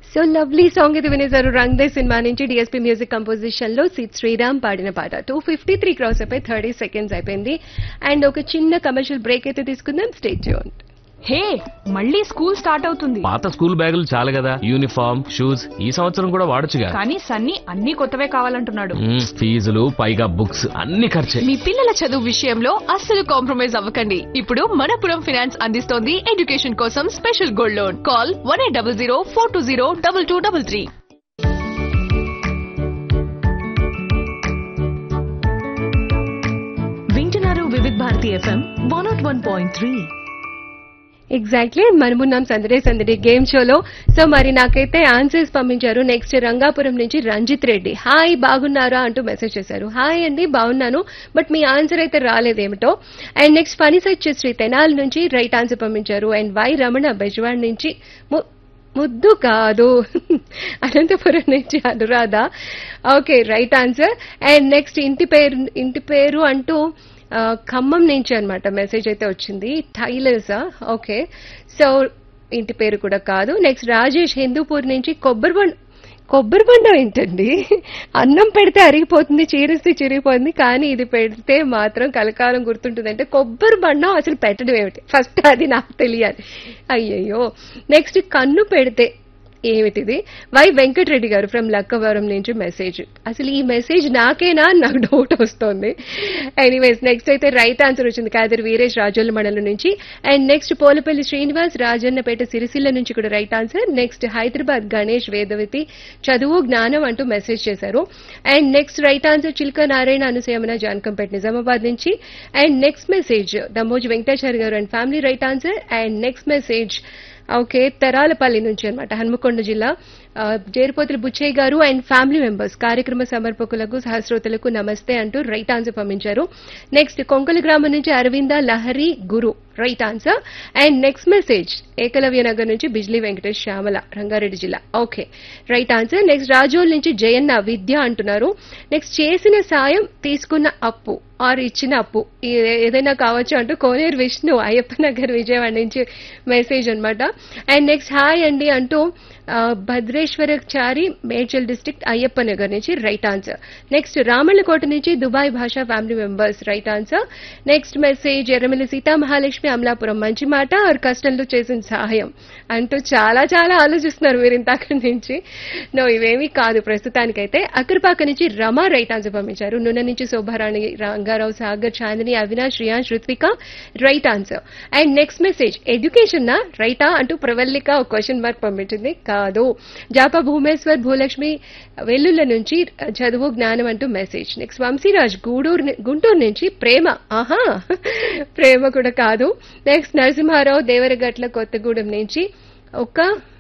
so lovely song ఇది వినేశారు రంగ్ దే సినిమా నుంచి డిఎస్పీ మ్యూజిక్ కంపోజిషన్ లో సిద్ శ్రీరామ్ పాడిన పాట టూ ఫిఫ్టీ త్రీ క్రాస్ అయిపోయి థర్టీ సెకండ్స్ అయిపోయింది అండ్ ఒక చిన్న కమర్షియల్ బ్రేక్ అయితే తీసుకుందాం స్టేట్ హే మళ్ళీ స్కూల్ స్టార్ట్ అవుతుంది పాత స్కూల్ బ్యాగులు చాలు కదా యూనిఫామ్ షూస్ ఈ సంవత్సరం కూడా వాడొచ్చుగా కానీ సన్నీ అన్ని కొత్తవే కావాలంటున్నాడు మ్మ్, ఫీజులు పైగా బుక్స్ అన్ని ఖర్చే మీ పిల్లల చదువు విషయంలో అస్సలు కాంప్రమైజ్ అవ్వకండి ఇప్పుడు మనపురం ఫైనాన్స్ అందిస్తోంది ఎడ్యుకేషన్ కోసం special gold loan call one eight double zero four two zero double two double three వింటున్నారు Vividh Bharati FM one not one point three exactly మనమున్నాం సందడే సందడి గేమ్ షోలో సో మరి నాకైతే ఆన్సర్స్ పంపించారు నెక్స్ట్ రంగాపురం నుంచి రంజిత్ రెడ్డి హాయ్ బాగున్నారా అంటూ మెసేజ్ చేశారు హాయ్ అండి బాగున్నాను బట్ మీ ఆన్సర్ అయితే రాలేదేమిటో అండ్ నెక్స్ట్ ఫనీ సచ్ శ్రీ తెనాలి నుంచి రైట్ ఆన్సర్ పంపించారు అండ్ వై రమణ బెజవాడ్ నుంచి ము- ముద్దు కాదు అనంతపురం నుంచి Anuradha okay right answer and next ఇంటి పేరు ఇంటి పేరు అంటూ ఆ, ఖమ్మం నుంచి అన్నమాట మెసేజ్ అయితే వచ్చింది టైలర్సా ఓకే సో ఇంటి పేరు కూడా కాదు నెక్స్ట్ రాజేష్ హిందూపూర్ నుంచి కొబ్బరి బండ కొబ్బరి బండ ఏంటండి అన్నం పెడితే అరిగిపోతుంది చీరిస్తే చిరిగిపోతుంది కానీ ఇది పెడితే మాత్రం కలకాలం గుర్తుంటుంది అంటే కొబ్బరి బండం అసలు పెట్టడం ఏమిటి ఫస్ట్ అది నాకు తెలియాలి అయ్యయ్యో నెక్స్ట్ కన్ను పెడితే ఏమిటిది వై వెంకటరెడ్డి గారు ఫ్రమ్ లక్కవరం నుంచి మెసేజ్ అసలు ఈ మెసేజ్ నాకేనా అని నాకు డౌట్ వస్తుంది ఎనీవేస్ నెక్స్ట్ అయితే రైట్ ఆన్సర్ వచ్చింది కాదర్ వీరేష్ రాజోల మండలం నుంచి అండ్ నెక్స్ట్ పోలపల్లి శ్రీనివాస్ రాజన్నపేట సిరిసిల్ల నుంచి కూడా right answer next Hyderabad Ganesh Vedavathi చదువు జ్ఞానం అంటూ మెసేజ్ చేశారు and next right answer Chilka Narayana అనుసయమన జానకంపేట నిజామాబాద్ నుంచి and next message Damoj Venkatachari garu and family right answer and next message okay Teralapalli నుంచి అన్నమాట హన్మకొండ జిల్లా ఆ, జేరుపోతుల బుచ్చయ్య గారు అండ్ ఫ్యామిలీ మెంబర్స్ కార్యక్రమ సమర్పకులకు సహస్రోతులకు నమస్తే అంటూ రైట్ ఆన్సర్ పంపించారు నెక్స్ట్ కొంకల గ్రామం నుంచి Aravinda Lahari Guru right answer and next message Ekalavya Nagar నుంచి బిజ్లీ వెంకటేష్ శ్యామల రంగారెడ్డి జిల్లా okay right answer next Razole నుంచి జయన్న విద్య అంటున్నారు నెక్స్ట్ చేసిన సాయం తీసుకున్న అప్పు ఆర్ ఇచ్చిన అప్పు ఏ- ఏదైనా కావచ్చు అంటూ కోనేరు విష్ణు అయ్యప్ప నగర్ విజయవాడ నుంచి మెసేజ్ అన్నమాట అండ్ నెక్స్ట్ హాయ్ అండి అంటూ ఆ, భద్రేశ్వరచారి మేడ్చల్ డిస్ట్రిక్ట్ అయ్యప్ప నగర్ నుంచి రైట్ ఆన్సర్ నెక్స్ట్ రామళ్ళకోట నుంచి Dubai Basha family members right answer next message Erramilli Sita Mahalakshmi Amalapuram మంచి మాట ఆర్ కష్టంలో చేసిన సహాయం అంటూ చాలా చాలా ఆలోచిస్తున్నారు మీరు ఇంతక నుంచి నో ఇవేమీ కాదు ప్రస్తుతానికైతే అక్కరపాక నుంచి రమా రైట్ ఆన్సర్ పంపించారు నున్న నుంచి Shobharani Rangarao Sagar Chandini Avinash Riyansh Ruthvika right answer and next message education నా రైటా అంటూ ప్రవల్లిక ఒక క్వశ్చన్ మార్క్ పంపించింది కాదు జాపా భూమేశ్వర్ భూలక్ష్మి వెల్లుల్ల నుంచి చదువు జ్ఞానం అంటూ మెసేజ్ నెక్స్ట్ వంశీరాజ్ గూడూరు ని- గుంటూరు నుంచి ప్రేమ ఆహా ప్రేమ కూడా కాదు నెక్స్ట్ నరసింహారావు దేవరగట్ల కొత్తగూడెం నుంచి ఒక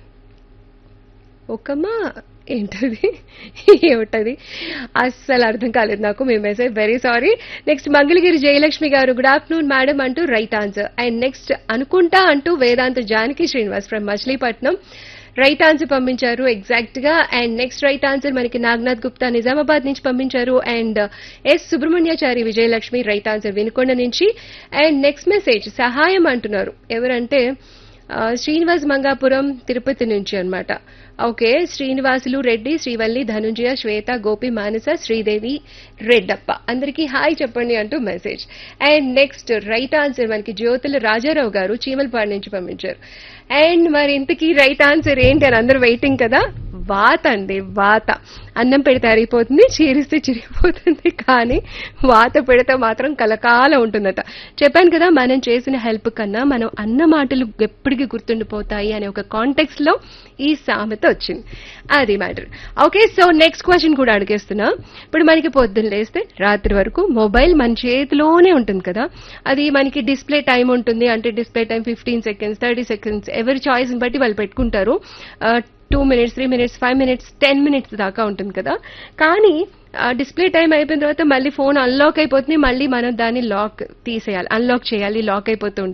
ఒకమా ఏంటది ఏమిటది అస్సలు అర్థం కాలేదు నాకు మీ message very sorry next Mangalagiri Jayalakshmi garu good afternoon madam అంటూ రైట్ ఆన్సర్ అండ్ నెక్స్ట్ అనుకుంటా అంటూ Vedanta Janaki Srinivas from Machilipatnam right answer పంపించారు ఎగ్జాక్ట్ గా అండ్ నెక్స్ట్ రైట్ ఆన్సర్ మనకి నాగనాథ్ గుప్తా నిజామాబాద్ నుంచి పంపించారు and S Subrahmanyachari Vijayalakshmi right answer Vinukonda నుంచి అండ్ నెక్స్ట్ మెసేజ్ సహాయం అంటున్నారు ఎవరంటే ఆ, శ్రీనివాస్ మంగాపురం తిరుపతి నుంచి అన్నమాట ఓకే శ్రీనివాసులు రెడ్డి శ్రీవల్లి ధనుంజయ శ్వేత గోపి మానస శ్రీదేవి రెడ్డప్ప అందరికీ హాయ్ చెప్పండి అంటూ message and next right answer మనకి జ్యోతుల రాజారావు గారు చీమలపాడు నుంచి పంపించారు అండ్ మరి ఇంతకీ రైట్ ఆన్సర్ ఏంటి అని అందరూ వెయిటింగ్ కదా వాత అండి వాత అన్నం పెడితే అరిగిపోతుంది చీరిస్తే చిరిగిపోతుంది కానీ వాత పెడితే మాత్రం కలకాలం ఉంటుందట చెప్పాను కదా మనం చేసిన హెల్ప్ కన్నా మనం అన్న మాటలు ఎప్పటికీ గుర్తుండిపోతాయి అనే ఒక కాంటెక్స్ట్ లో ఈ సామెత వచ్చింది అది matter okay so next question కూడా అడిగేస్తున్నా ఇప్పుడు మనకి పొద్దున్న లేస్తే రాత్రి వరకు మొబైల్ మన చేతిలోనే ఉంటుంది కదా అది మనకి డిస్ప్లే టైం ఉంటుంది అంటే display time fifteen seconds thirty seconds ఎవరి చాయిస్ బట్టి వాళ్ళు పెట్టుకుంటారు two minutes three minutes five minutes ten minutes దాకా ఉంటుంది కదా కానీ డిస్ప్లే టైం అయిపోయిన తర్వాత మళ్ళీ ఫోన్ అన్లాక్ అయిపోతుంది మళ్ళీ మనం దాన్ని లాక్ తీసేయాలి అన్లాక్ చేయాలి లాక్ అయిపోతూ ఉంటుంది